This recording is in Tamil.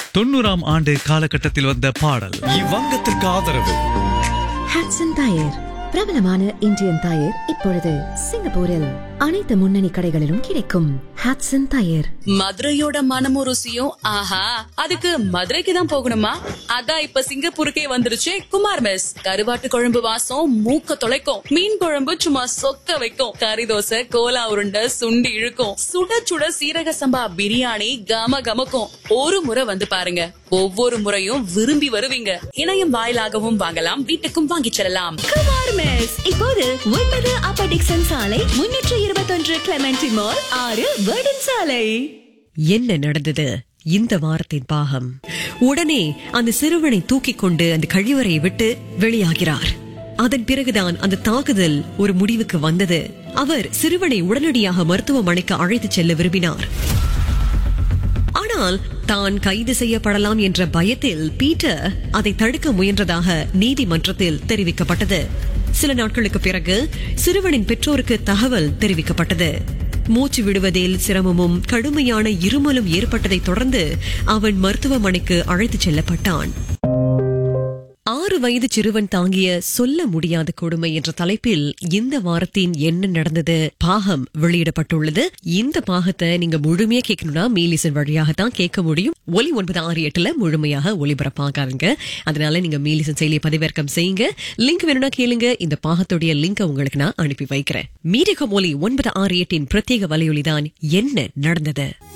தொண்ணூறாம் ஆண்டு காலகட்டத்தில் வந்த பாடல் இவ்வங்கத்திற்கு ஆதரவு ஹாட்சன் டயர் பிரபலமான இந்தியன் டயர் இப்பொழுது சிங்கப்பூரில் அனைத்து முன்னணி கடைகளிலும் கிடைக்கும் ஹாட்சன் டயர் மதுரையோட மனமும் ருசியும் ஆஹா அதுக்கு மதுரைக்கு தான் போகணுமா அதான் இப்ப சிங்கப்பூருக்கே வந்துருச்சு குமார் மெஸ் கருவாட்டு குழம்பு வாசம் மூக்க தொலைக்கும் மீன் குழம்பு சும்மா சொக்க வைக்கும் கறி தோசை கோலா உருண்டை சுண்டி இழுக்கும் சுட சுட சீரக சம்பா பிரியாணி கம கமக்கும் ஒரு முறை வந்து பாருங்க ஒவ்வொரு முறையும் விரும்பி வருவீங்க இணையம் வாயிலாகவும் வாங்கலாம் வீட்டுக்கும் வாங்கிச் செல்லலாம் குமார் மெஸ் இப்போது ஒன்பது அப்பர் டிக்சன் சாலை முன்னூற்று இருபத்தொன்று கிளமெண்டி மால் ஆறு வேர்டன் சாலை என்ன நடந்தது இந்த வாரத்தின் பாகம் உடனே அந்த சிறுவனை தூக்கிக் கொண்டு அந்த கழிவறையை விட்டு வெளியாகிறார் அதன் பிறகுதான் அந்த தாக்குதல் ஒரு முடிவுக்கு வந்தது அவர் சிறுவனை உடனடியாக மருத்துவமனைக்கு அழைத்துச் செல்ல விரும்பினார் ஆனால் தான் கைது செய்யப்படலாம் என்ற பயத்தில் பீட்டர் அதை தடுக்க முயன்றதாக நீதிமன்றத்தில் தெரிவிக்கப்பட்டது சில நாட்களுக்கு பிறகு சிறுவனின் பெற்றோருக்கு தகவல் தெரிவிக்கப்பட்டது மூச்சு விடுவதில் சிரமமும் கடுமையான இருமலும் ஏற்பட்டதைத் தொடர்ந்து அவன் மருத்துவமனைக்கு அழைத்துச் செல்லப்பட்டான் ஆறு வயது சிறுவன் தாங்கிய சொல்ல முடியாத கொடுமை என்ற தலைப்பில் இந்த வாரத்தின் என்ன நடந்தது பாகம் வெளியிடப்பட்டுள்ளது இந்த பாகத்தை நீங்க முழுமையா கேட்கணும்னா மீலிசன் வழியாகத்தான் கேட்க முடியும் ஒலி ஒன்பது ஆறு எட்டுல முழுமையாக ஒளிபரப்பாகாருங்க அதனால நீங்க மீலிசன் செயலியை பதிவிறக்கம் செய்யுங்க லிங்க் வேணும்னா கேளுங்க இந்த பாகத்துடைய லிங்கை உங்களுக்கு நான் அனுப்பி வைக்கிறேன் மீடிகம் ஒலி ஒன்பது ஆறு எட்டின் பிரத்யேக வலையொலிதான் என்ன நடந்தது